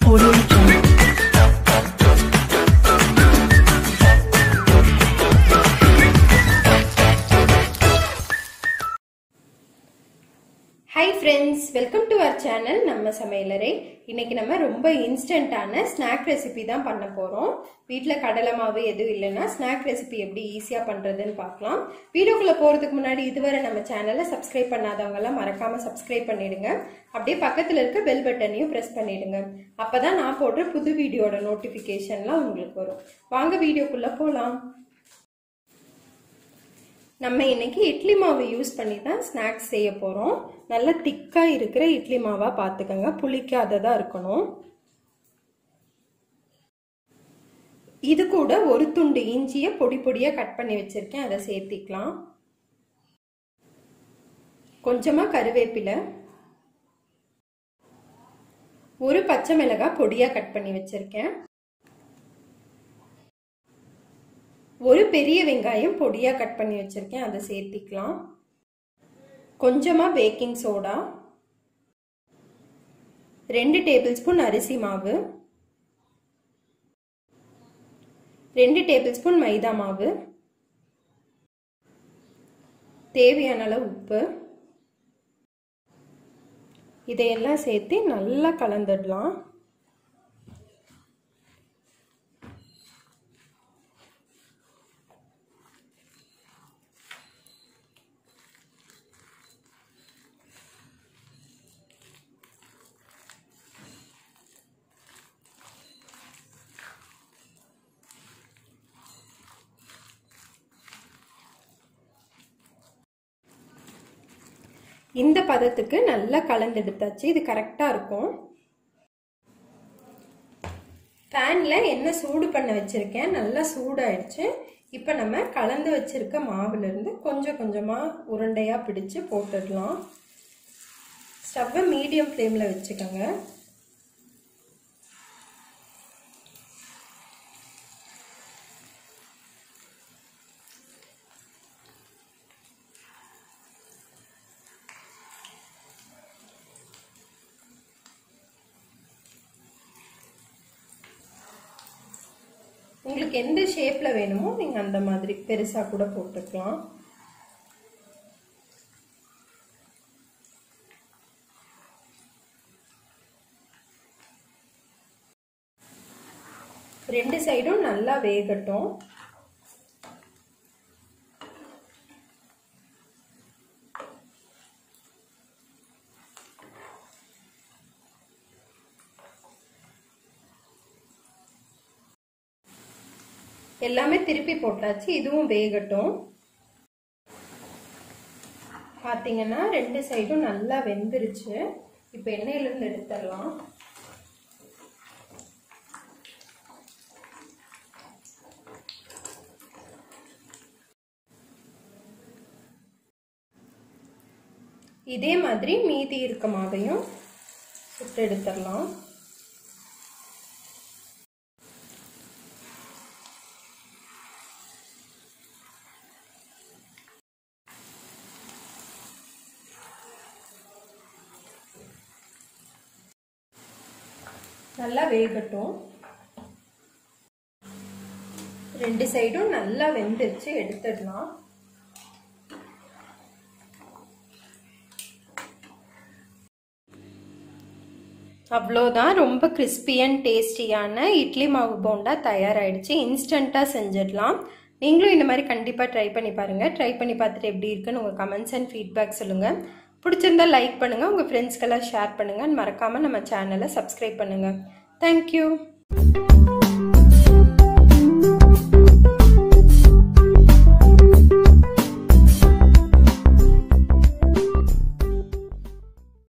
Audio Jungle. Hi friends welcome to our channel நம்ம சமையலறை இன்னைக்கு நம்ம ரொம்ப இன்ஸ்டண்ட்டான ஸ்நாக் ரெசிபி தான் பண்ண போகிறோம் வீட்டில் கடலை மாவு எதுவும் இல்லைன்னா ஸ்நாக் ரெசிபி எப்படி ஈஸியாக பண்ணுறதுன்னு பார்க்கலாம் வீடியோக்குள்ளே போகிறதுக்கு முன்னாடி இதுவரை நம்ம சேனலை சப்ஸ்கிரைப் பண்ணாதவங்கெல்லாம் மறக்காமல் சப்ஸ்கிரைப் பண்ணிடுங்க அப்படியே பக்கத்தில் இருக்க பெல் பட்டனையும் ப்ரெஸ் பண்ணிடுங்க அப்போ தான் நான் போடுற புது வீடியோட நோட்டிஃபிகேஷன்லாம் உங்களுக்கு வரும் வாங்க வீடியோக்குள்ளே போகலாம் நம்ம இன்னைக்கு இட்லி மாவு யூஸ் பண்ணி தான் ஸ்நாக்ஸ் செய்ய போகிறோம் நல்ல திக்காக இருக்கிற இட்லி மாவாக பார்த்துக்கோங்க புளிக்காததாக இருக்கணும் இது கூட ஒரு துண்டு இஞ்சியை பொடி பொடியாக கட் பண்ணி வச்சுருக்கேன் அதை சேர்த்திக்கலாம் கொஞ்சமாக கருவேப்பிலை ஒரு பச்சை மிளகாய் பொடியாக கட் பண்ணி வச்சுருக்கேன் ஒரு பெரிய வெங்காயம் பொடியாக கட் பண்ணி வச்சுருக்கேன் அதை சேர்த்திக்கலாம் கொஞ்சமாக பேக்கிங் சோடா ரெண்டு டேபிள் ஸ்பூன் அரிசி மாவு ரெண்டு டேபிள் ஸ்பூன் மைதா மாவு தேவையான அளவு உப்பு இதையெல்லாம் சேர்த்து நல்லா கலந்துடலாம் இந்த பதத்துக்கு நல்லா கலந்தெடுத்தாச்சு இது கரெக்டாக இருக்கும் பேனில் எண்ணெய் சூடு பண்ண வச்சுருக்கேன் நல்லா சூடாயிடுச்சு இப்போ நம்ம கலந்து வச்சுருக்க மாவுலேருந்து கொஞ்சம் கொஞ்சமாக உருண்டையாக பிடிச்சு போட்டுடலாம் ஸ்டவ்வை மீடியம் ஃப்ளேமில் வச்சுக்கோங்க உங்களுக்கு எந்த ஷேப்பில் வேணுமோ நீங்கள் அந்த மாதிரி பெருசாக கூட போட்டுக்கலாம் ரெண்டு சைடும் நல்லா வேகட்டும் எல்லாமே திருப்பி போட்டாச்சு இதுவும் வேகட்டும் பார்த்தீங்கன்னா ரெண்டு சைடும் நல்லா வெந்துருச்சு இப்போ எண்ணெயிலேருந்து எடுத்துடலாம் இதே மாதிரி மீதி இருக்க மாவையும் சுட்டு எடுத்துடலாம் நல்லா வேகட்டும் ரெண்டு சைடும் நல்லா வெந்துருச்சு எடுத்துடலாம் அவ்வளோதான் ரொம்ப கிறிஸ்பி அண்ட் டேஸ்டியான இட்லி மாவு போண்டா தயாராகிடுச்சு இன்ஸ்டண்ட்டாக செஞ்சிடலாம் நீங்களும் இந்த மாதிரி கண்டிப்பாக ட்ரை பண்ணி பாருங்கள் ட்ரை பண்ணி பார்த்துட்டு எப்படி இருக்குன்னு உங்கள் கமெண்ட்ஸ் அண்ட் ஃபீட்பேக் சொல்லுங்கள் பிடிச்சிருந்தா லைக் பண்ணுங்கள் உங்கள் ஃப்ரெண்ட்ஸ்க்கெல்லாம் ஷேர் பண்ணுங்கள் மறக்காமல் நம்ம சேனலை சப்ஸ்கிரைப் பண்ணுங்கள் தேங்க்யூ